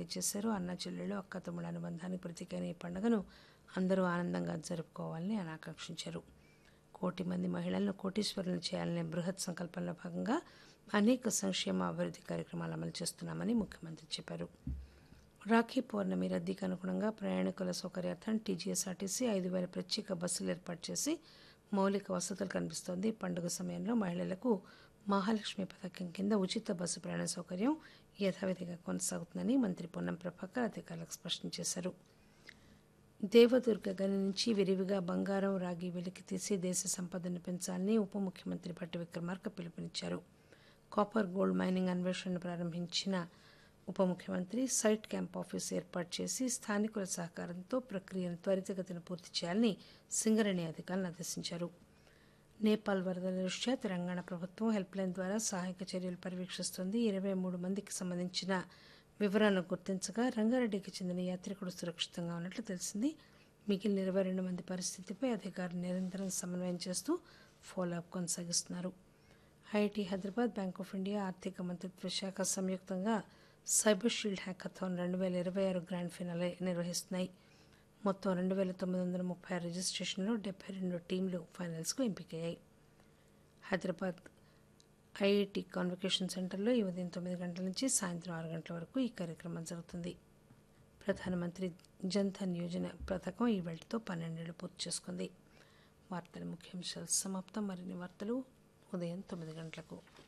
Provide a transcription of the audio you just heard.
తెలియజేశారు అన్న చెల్లెళ్ళు అక్క తమ్ముడు అనుబంధానికి ప్రతీకైన ఈ పండుగను అందరూ ఆనందంగా జరుపుకోవాలని ఆయన ఆకాంక్షించారు కోటి మంది మహిళలను కోటీశ్వరులను చేయాలనే బృహత్ సంకల్పంలో భాగంగా అనేక సంక్షేమ అభివృద్ధి కార్యక్రమాలు అమలు చేస్తున్నామని ముఖ్యమంత్రి చెప్పారు రాఖీ పౌర్ణమి రద్దీకి అనుగుణంగా ప్రయాణికుల సౌకర్యార్థం టీజీఎస్ఆర్టీసీ ఐదు వేల ప్రత్యేక బస్సులు ఏర్పాటు చేసి మౌలిక వసతులు కనిపిస్తోంది పండుగ సమయంలో మహిళలకు మహాలక్ష్మి పథకం కింద ఉచిత బస్సు ప్రయాణ సౌకర్యం యథావిధిగా కొనసాగుతుందని మంత్రి పొన్నం ప్రభాకర్ అధికారులకు స్పష్టం చేశారు దేవదుర్గ గని నుంచి విరివిగా బంగారం రాగి వెలికి తీసి దేశ సంపదను పెంచాలని ఉప ముఖ్యమంత్రి భట్టి విక్రమార్క పిలుపునిచ్చారు కాపర్ గోల్డ్ మైనింగ్ అన్వేషణను ప్రారంభించిన ఉప ముఖ్యమంత్రి సైట్ క్యాంప్ ఆఫీస్ ఏర్పాటు చేసి స్థానికుల సహకారంతో ప్రక్రియను త్వరితగతిన పూర్తి చేయాలని సింగరేణి అధికారులను ఆదేశించారు నేపాల్ వరదల దృష్ట్యా తెలంగాణ ప్రభుత్వం హెల్ప్ లైన్ ద్వారా సహాయక చర్యలు పర్యవేక్షిస్తోంది ఇరవై మూడు మందికి సంబంధించిన వివరాలను గుర్తించగా రంగారెడ్డికి చెందిన యాత్రికుడు సురక్షితంగా ఉన్నట్లు తెలిసింది మిగిలిన ఇరవై రెండు మంది పరిస్థితిపై అధికారులు నిరంతరం సమన్వయం చేస్తూ ఫాలోఅప్ కొనసాగిస్తున్నారు IIT Hyderabad bank of India ఆర్థిక మంత్రిత్వ శాఖ సంయుక్తంగా సైబర్ షీల్డ్ హ్యాకథాన్ రెండు వేల ఇరవై ఆరు గ్రాండ్ ఫినాలే నిర్వహిస్తున్నాయి మొత్తం రెండు వేల తొమ్మిది వందల ముప్పై ఆరు రిజిస్ట్రేషన్లో డెబ్బై రెండు టీంలు ఫైనల్స్కు ఎంపికయ్యాయి హైదరాబాద్ ఐఐటి కాన్వకేషన్ సెంటర్లో ఈ ఉదయం తొమ్మిది గంటల నుంచి సాయంత్రం ఆరు గంటల వరకు ఈ కార్యక్రమం జరుగుతుంది ప్రధానమంత్రి జన్ధన్ యోజన పథకం ఈ వేళతో పన్నెండేళ్లు పూర్తి చేసుకుంది వార్తల ముఖ్యాంశాలు సమాప్తం మరిన్ని వార్తలు ఉదయం తొమ్మిది గంటలకు